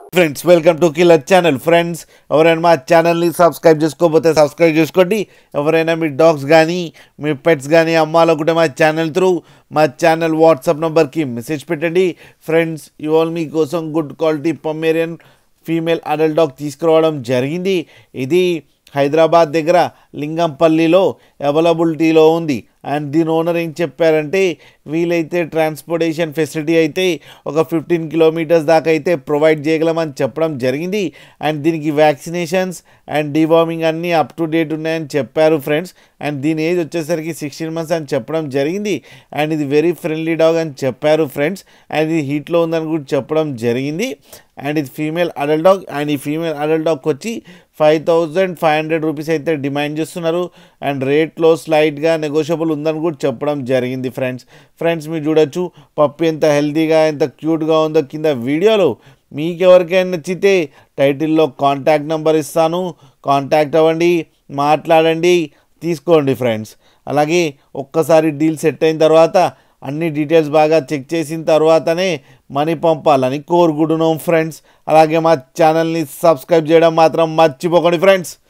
friends welcome to killer channel friends ఎవరైనా మా ఛానల్ని సబ్స్క్రైబ్ చేసుకోకపోతే సబ్స్క్రైబ్ చేసుకోండి ఎవరైనా మీ డాగ్స్ కానీ మీ పెట్స్ కానీ అమ్మాలనుకుంటే మా ఛానల్ త్రూ మా ఛానల్ వాట్సాప్ నెంబర్కి మెసేజ్ పెట్టండి ఫ్రెండ్స్ ఇవాళ మీకోసం good quality Pomeranian female adult dog తీసుకురావడం జరిగింది ఇది హైదరాబాద్ దగ్గర లింగంపల్లిలో అవైలబిలిటీలో ఉంది అండ్ దీని ఓనర్ ఏం చెప్పారంటే వీలైతే ట్రాన్స్పోర్టేషన్ ఫెసిలిటీ అయితే ఒక ఫిఫ్టీన్ కిలోమీటర్స్ దాకా అయితే ప్రొవైడ్ చేయగలమని చెప్పడం జరిగింది అండ్ దీనికి వ్యాక్సినేషన్స్ అండ్ డివార్మింగ్ అన్నీ అప్ టు డేట్ ఉన్నాయని చెప్పారు ఫ్రెండ్స్ అండ్ దీని ఏజ్ వచ్చేసరికి సిక్స్టీన్ మంత్స్ అని చెప్పడం జరిగింది అండ్ ఇది వెరీ ఫ్రెండ్లీ డాగ్ అని చెప్పారు ఫ్రెండ్స్ అండ్ ఇది హీట్లో ఉందని కూడా చెప్పడం జరిగింది అండ్ ఇది ఫీమేల్ అడల్ట్ డాగ్ అండ్ ఈ ఫీమేల్ అడల్ట్ డాగ్కి వచ్చి five thousand five hundred rupees అయితే డిమాండ్ చేస్తున్నారు అండ్ రేట్లో స్లైట్గా నెగోషియబుల్ ఉందని కూడా చెప్పడం జరిగింది ఫ్రెండ్స్ ఫ్రెండ్స్ మీరు చూడొచ్చు పప్పు ఎంత హెల్తీగా ఎంత క్యూట్గా ఉందో కింద వీడియోలో మీకు ఎవరికైనా నచ్చితే టైటిల్లో కాంటాక్ట్ నెంబర్ ఇస్తాను కాంటాక్ట్ అవ్వండి మాట్లాడండి తీసుకోండి ఫ్రెండ్స్ అలాగే ఒక్కసారి డీల్ సెట్ అయిన తర్వాత అన్ని డీటెయిల్స్ బాగా చెక్ చేసిన తర్వాతనే మనీ పంపాలని కోరుకుంటున్నాం ఫ్రెండ్స్ అలాగే మా ఛానల్ని సబ్స్క్రైబ్ చేయడం మాత్రం మర్చిపోకండి ఫ్రెండ్స్